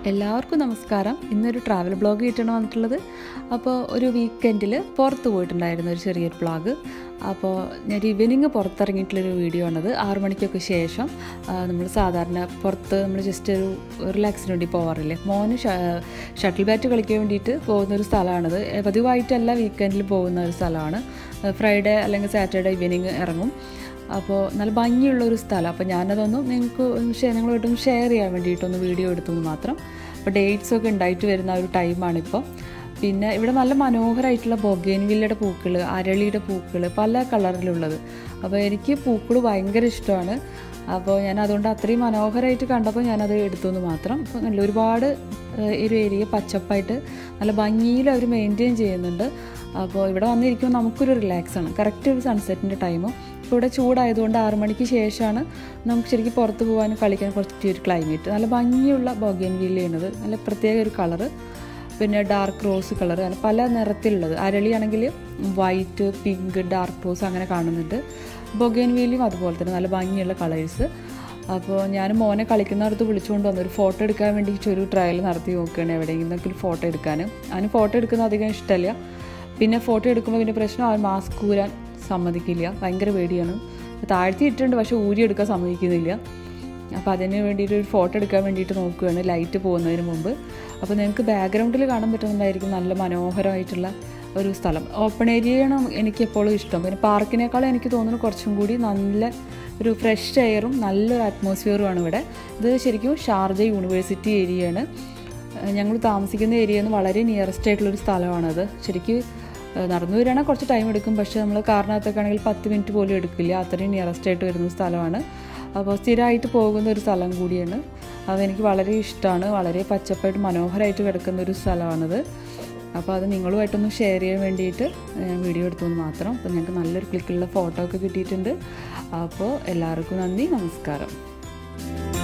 എല്ലാവർക്കും നമസ്കാരം ഇന്നൊരു ട്രാവൽ ബ്ലോഗ് കിട്ടണം വന്നിട്ടുള്ളത് അപ്പോൾ ഒരു വീക്കെൻഡിൽ പുറത്ത് പോയിട്ടുണ്ടായിരുന്നു ഒരു ചെറിയൊരു ബ്ലോഗ് അപ്പോൾ ഞാൻ ഈവനിങ് പുറത്തിറങ്ങിയിട്ടുള്ളൊരു വീഡിയോ ആണത് ആറു മണിക്കൊക്കെ ശേഷം നമ്മൾ സാധാരണ പുറത്ത് നമ്മൾ ജസ്റ്റ് ഒരു റിലാക്സിന് വേണ്ടി പോകാറില്ലേ മോന് ഷട്ടിൽ ബാറ്റ് കളിക്കാൻ വേണ്ടിയിട്ട് പോകുന്ന ഒരു സ്ഥലമാണത് പതിവായിട്ടല്ല വീക്കെൻഡിൽ പോകുന്ന ഒരു സ്ഥലമാണ് ഫ്രൈഡേ അല്ലെങ്കിൽ സാറ്റർഡേ ഈവനിങ് ഇറങ്ങും അപ്പോൾ നല്ല ഭംഗിയുള്ള ഒരു സ്ഥലം അപ്പോൾ ഞാനതൊന്ന് നിങ്ങൾക്ക് നിങ്ങളുമായിട്ടൊന്ന് ഷെയർ ചെയ്യാൻ വേണ്ടിയിട്ടൊന്ന് വീഡിയോ എടുത്തെന്ന് മാത്രം അപ്പോൾ ഡേറ്റ്സ് ഒക്കെ ഉണ്ടായിട്ട് വരുന്ന ഒരു ടൈമാണിപ്പോൾ പിന്നെ ഇവിടെ നല്ല മനോഹരമായിട്ടുള്ള ബൊഗേൻവില്ലയുടെ പൂക്കൾ അരളിയുടെ പൂക്കൾ പല കളറിലുള്ളത് അപ്പോൾ എനിക്ക് പൂക്കൾ ഭയങ്കര ഇഷ്ടമാണ് അപ്പോൾ ഞാൻ അതുകൊണ്ട് അത്രയും മനോഹരമായിട്ട് കണ്ടപ്പോൾ ഞാനത് എടുത്തു എന്ന് മാത്രം അപ്പോൾ നല്ല ഒരുപാട് ഒരു ഏരിയ പച്ചപ്പായിട്ട് നല്ല ഭംഗിയിൽ അവർ മെയിൻറ്റെയിൻ ചെയ്യുന്നുണ്ട് അപ്പോൾ ഇവിടെ വന്നിരിക്കുമ്പോൾ നമുക്കൊരു റിലാക്സാണ് കറക്റ്റ് ഒരു സൺസെറ്റിൻ്റെ ടൈമും ഇപ്പോൾ ഇവിടെ ചൂടായതുകൊണ്ട് ആറു മണിക്ക് ശേഷമാണ് നമുക്ക് ശരിക്കും പുറത്ത് പോകാനും കളിക്കാനും കുറച്ച് ഒരു ക്ലൈമറ്റ് നല്ല ഭംഗിയുള്ള ബോഗൻ വില്ലയാണത് നല്ല പ്രത്യേക ഒരു കളറ് പിന്നെ ഡാർക്ക് റോസ് കളർ അങ്ങനെ പല നിറത്തിലുള്ളത് അരളിയാണെങ്കിൽ വൈറ്റ് പിങ്ക് ഡാർക്ക് റോസ് അങ്ങനെ കാണുന്നുണ്ട് ബൊഗേൻ വീലിയും അതുപോലെ തന്നെ നല്ല ഭംഗിയുള്ള കളേഴ്സ് അപ്പോൾ ഞാൻ മോനെ കളിക്കുന്നിടത്ത് വിളിച്ചുകൊണ്ട് വന്നു ഒരു ഫോട്ടോ എടുക്കാൻ വേണ്ടിയിട്ട് ഒരു ട്രയൽ നടത്തി നോക്കുകയാണ് എവിടെയെങ്കിലും ഒരു ഫോട്ടോ എടുക്കാൻ അവന് ഫോട്ടോ എടുക്കുന്നത് അധികം ഇഷ്ടമല്ല പിന്നെ ഫോട്ടോ എടുക്കുമ്പോൾ പിന്നെ പ്രശ്നം അവൻ മാസ്ക് ഊരാൻ സമ്മതിക്കില്ല ഭയങ്കര പേടിയാണ് താഴ്ത്തി ഇട്ടിട്ടുണ്ട് പക്ഷേ ഊരി എടുക്കാൻ സമ്മതിക്കുന്നില്ല അപ്പോൾ അതിന് വേണ്ടിയിട്ട് ഒരു ഫോട്ടോ എടുക്കാൻ വേണ്ടിയിട്ട് നോക്കുകയാണ് ലൈറ്റ് പോകുന്നതിന് മുമ്പ് അപ്പോൾ നിങ്ങൾക്ക് ബാക്ക്ഗ്രൗണ്ടിൽ കാണാൻ പറ്റുന്നുണ്ടായിരിക്കും നല്ല മനോഹരമായിട്ടുള്ള ഒരു സ്ഥലം ഓപ്പൺ ഏരിയയാണ് എനിക്ക് എപ്പോഴും ഇഷ്ടം പിന്നെ പാർക്കിനേക്കാളും എനിക്ക് തോന്നുന്നു കുറച്ചും കൂടി നല്ല ഒരു ഫ്രഷ് എയറും നല്ലൊരു അറ്റ്മോസ്ഫിയറുമാണ് ഇവിടെ ഇത് ശരിക്കും ഷാർജ യൂണിവേഴ്സിറ്റി ഏരിയയാണ് ഞങ്ങൾ താമസിക്കുന്ന ഏരിയയിൽ നിന്ന് വളരെ നിയറസ്റ്റ് ആയിട്ടുള്ളൊരു സ്ഥലമാണത് ശരിക്കും നടന്നു വരികയാണെങ്കിൽ കുറച്ച് ടൈം എടുക്കും പക്ഷേ നമ്മൾ കാറിനകത്തൊക്കെ ആണെങ്കിൽ പത്ത് മിനിറ്റ് പോലും എടുക്കില്ല അത്രയും നിയറസ്റ്റ് ആയിട്ട് വരുന്ന സ്ഥലമാണ് അപ്പോൾ സ്ഥിരമായിട്ട് പോകുന്ന ഒരു സ്ഥലം കൂടിയാണ് അതെനിക്ക് വളരെ ഇഷ്ടമാണ് വളരെ പച്ചപ്പായിട്ട് മനോഹരമായിട്ട് കിടക്കുന്ന ഒരു സ്ഥലമാണിത് അപ്പോൾ അത് നിങ്ങളുമായിട്ടൊന്ന് ഷെയർ ചെയ്യാൻ വേണ്ടിയിട്ട് ഞാൻ വീഡിയോ എടുത്തു മാത്രം അപ്പോൾ ഞങ്ങൾക്ക് നല്ലൊരു ക്ലിക്കിലുള്ള ഫോട്ടോ ഒക്കെ കിട്ടിയിട്ടുണ്ട് അപ്പോൾ എല്ലാവർക്കും നന്ദി നമസ്കാരം